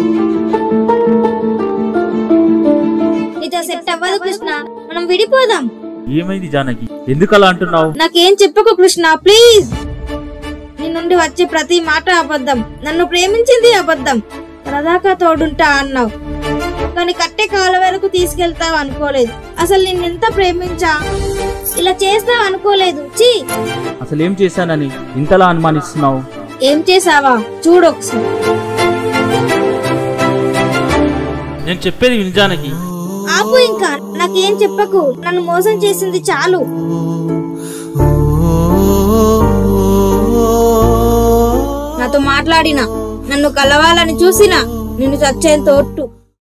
నీతో సెట్ అవ్వదు కృష్ణ మనం విడిపోదాం ఏమైంది జానకి ఎందుకు అలా అంటున్నావు నాకేం చెప్పకు కృష్ణ ప్లీజ్ నీ నుండి వచ్చే ప్రతి మాట అబద్ధం నన్ను ప్రేమించింది అబద్ధం సరదాకా తోడుంటా అన్నావు కానీ కట్టె కాల వరకు తీసుకెళ్తావు అనుకోలేదు అసలు నిన్ను ఎంత ప్రేమించా ఇలా చేస్తావు అనుకోలేదు చీ అసలు ఏం చేశానని ఇంతలా అనుమానిస్తున్నావు ఏం చేసావా చూడు ఒకసారి నేను చెప్పేది విను జానకి ఆపు ఇంకా నాకేం చెప్పకు నన్ను మోసం చేసింది చాలు నాతో మాట్లాడినా నన్ను కలవాలని చూసినా నిన్ను చచ్చేంత ఒట్టు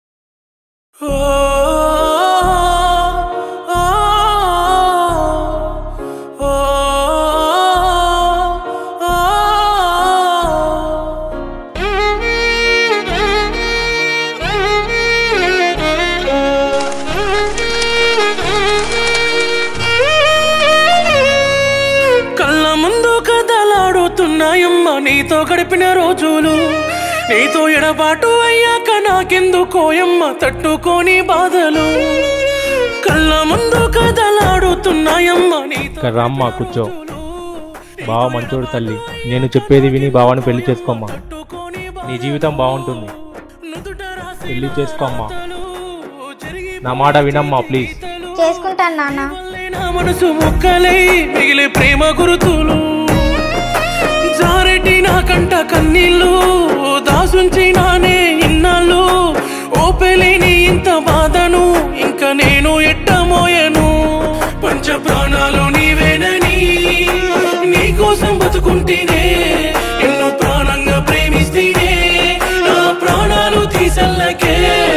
కళ్ళ ముందు కథలాడుతున్నాయమ్మ నీతో గడిపిన రోజులు నీతో ఎడబాటు అయ్యాక నాకెందుకోయమ్మ తట్టుకోని బాధలు కళ్ళ ముందు కథలాడుతున్నాయమ్మ నీతో ఇక్కడ రామ్మా కూర్చో బావ మంచోడు తల్లి నేను చెప్పేది విని బావని పెళ్లి చేసుకోమ్మా నీ జీవితం బాగుంటుంది పెళ్లి చేసుకోమ్మా నా మాట వినమ్మా ప్లీజ్ చేసుకుంటాను నాన్న నా మనసు ముక్కలై మిగిలే ప్రేమ గురుతులు జారెటి నా కంట కన్నీళ్ళు దాసుంచి నానే ఇన్నాళ్ళు ఓపెలేని ఇంత బాధను ఇంకా నేను ఎట్టమోయను పంచ ప్రాణాలు నీవేనని నీ కోసం బతుకుంటేనే ఎన్నో ప్రాణంగా ప్రేమిస్తేనే నా ప్రాణాలు తీసల్లకే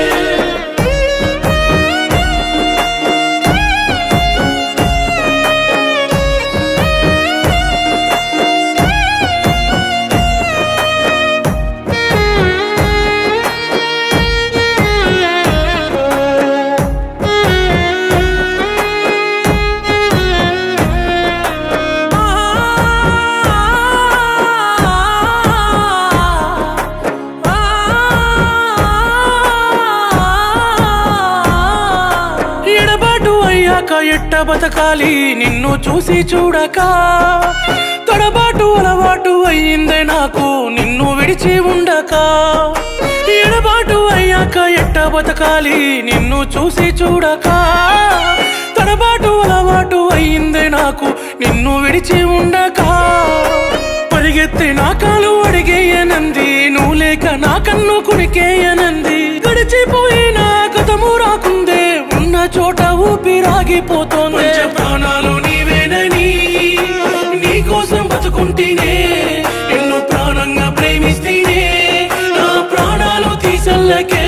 ఎడబాటు అయ్యాక ఎట్ట బతకాలి నిన్ను చూసి చూడక తడబాటు అలవాటు అయ్యిందే నాకు నిన్ను విడిచి ఉండక ఎడబాటు అయ్యాక ఎట్ట బతకాలి నిన్ను చూసి చూడక తడబాటు అలవాటు అయ్యిందే నాకు నిన్ను విడిచి ఉండక పరిగెత్తి నా కాలు అడిగేయనంది నువ్వు లేక నా కన్ను కుడికేయనంది గడిచిపోయిన గతము రాకుందే ఉన్న చోట ఊపిరాగిపోతోంది ప్రాణాలు నీవేనని నీ కోసం బతుకుంటేనే ఎన్నో ప్రాణంగా ప్రేమిస్తేనే నా ప్రాణాలు తీసల్లకే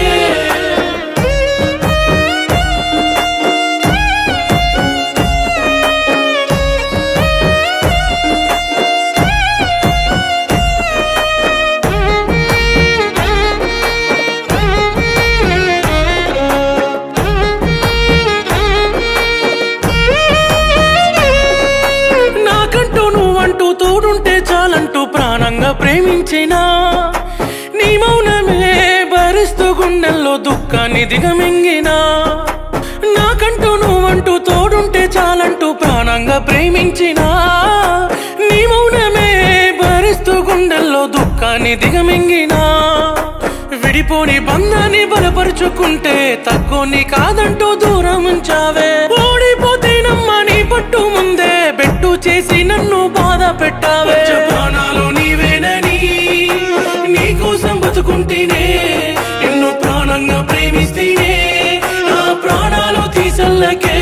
నాకంటూ నువ్వంటూ తోడుంటే చాలంటూ ప్రాణంగా ప్రేమించినా నీ మౌనమే భరిస్తూ గుండెల్లో దుఃఖాన్ని దిగమింగినా నాకంటూ నువ్వంటూ తోడుంటే చాలంటూ ప్రాణంగా ప్రేమించినా నీ మౌనమే భరిస్తూ గుండెల్లో దుఃఖాన్ని దిగమింగినా విడిపోని బంధాన్ని బలపరుచుకుంటే తక్కువని కాదంటూ దూరం ఉంచావే ఓడిపోతేనమ్మా నీ పట్టు ముందే బెట్టు చేసి నన్ను బాధ పెట్టావే ప్రాణాలు నీవేనని నీ కోసం బతుకుంటేనే ఎన్నో ప్రాణంగా ప్రేమిస్తేనే నా ప్రాణాలు తీసల్లకే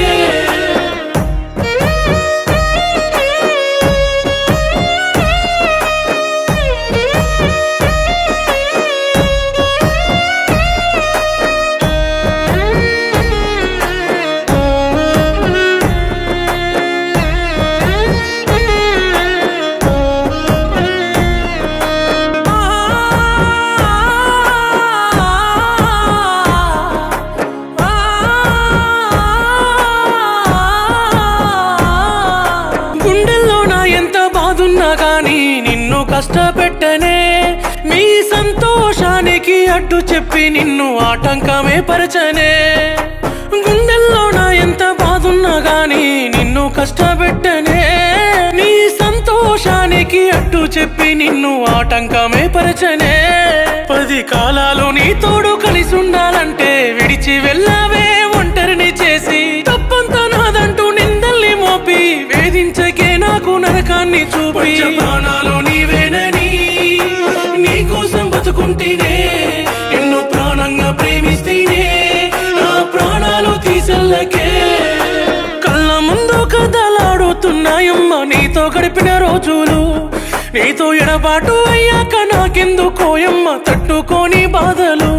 గుండెల్లో నా ఎంత బాధున్నా గాని నిన్ను కష్టపెట్టనే నీ సంతోషానికి అడ్డు చెప్పి నిన్ను ఆటంకమే పరచనే గుండెల్లో నా ఎంత బాధున్నా గాని నిన్ను కష్టపెట్టనే నీ సంతోషానికి అడ్డు చెప్పి నిన్ను ఆటంకమే పరచనే పది కాలాలు నీ తోడు కలిసి ఉండాలంటే విడిచి వెళ్ళావే ఒంటరిని చేసి తప్పంతా నాదంటూ నిందల్ని మోపి వేధించకే నాకు నరకాన్ని చూపి ప్రాణాలు నీవేనని నీ కోసం బతుకుంటేనే ఎన్నో ప్రాణంగా ప్రేమిస్తేనే నా ప్రాణాలు తీసెల్లకే కళ్ళ ముందు కథలాడుతున్నాయమ్మ నీతో గడిపిన రోజులు నీతో ఎడబాటు అయ్యాక నాకెందుకోయమ్మ తట్టుకోని బాధలు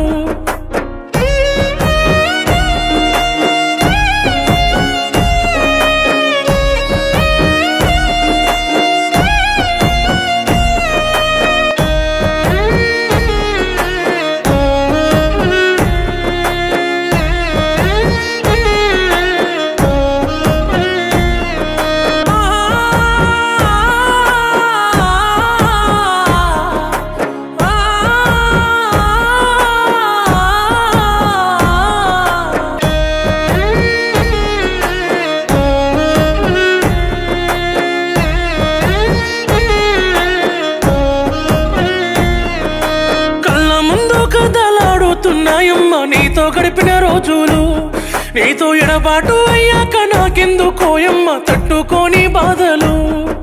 కళ్ళ ముందు కథలాడుతున్నాయమ్మ నీతో గడిపిన రోజులు నీతో ఎడబాటు అయ్యాక నాకెందుకోయమ్మ తట్టుకోని బాధలు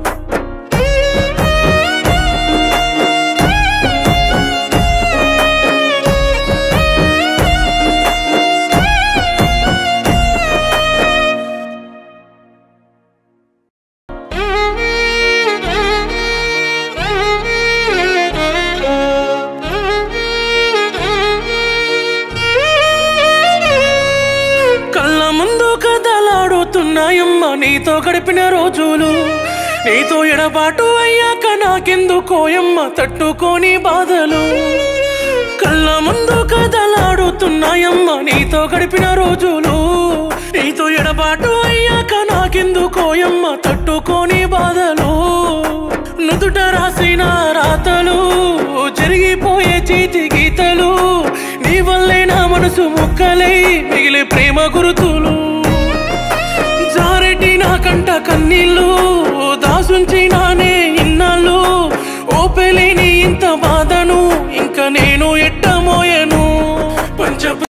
కళ్ళ ముందు కథలాడుతున్నాయమ్మ నీతో గడిపిన రోజులు నీతో ఎడబాటు అయ్యాక నాకెందుకోయమ్మ తట్టుకోని బాధలు కళ్ళ ముందు కథలాడుతున్నాయమ్మ నీతో గడిపిన రోజులు నీతో ఎడబాటు అయ్యాక నాకెందుకోయమ్మ తట్టుకోని బాధలు నుదుట రాసిన రాతలు జరిగిపోయే చేతి గీతలు నీ వల్లే నా మనసు ముక్కలై మిగిలే ప్రేమ గురుతులు జారెటి నా కంట కన్నీళ్ళు దాసుంచి నానే ఇన్నాళ్ళు ఓపెలేని ఇంత బాధను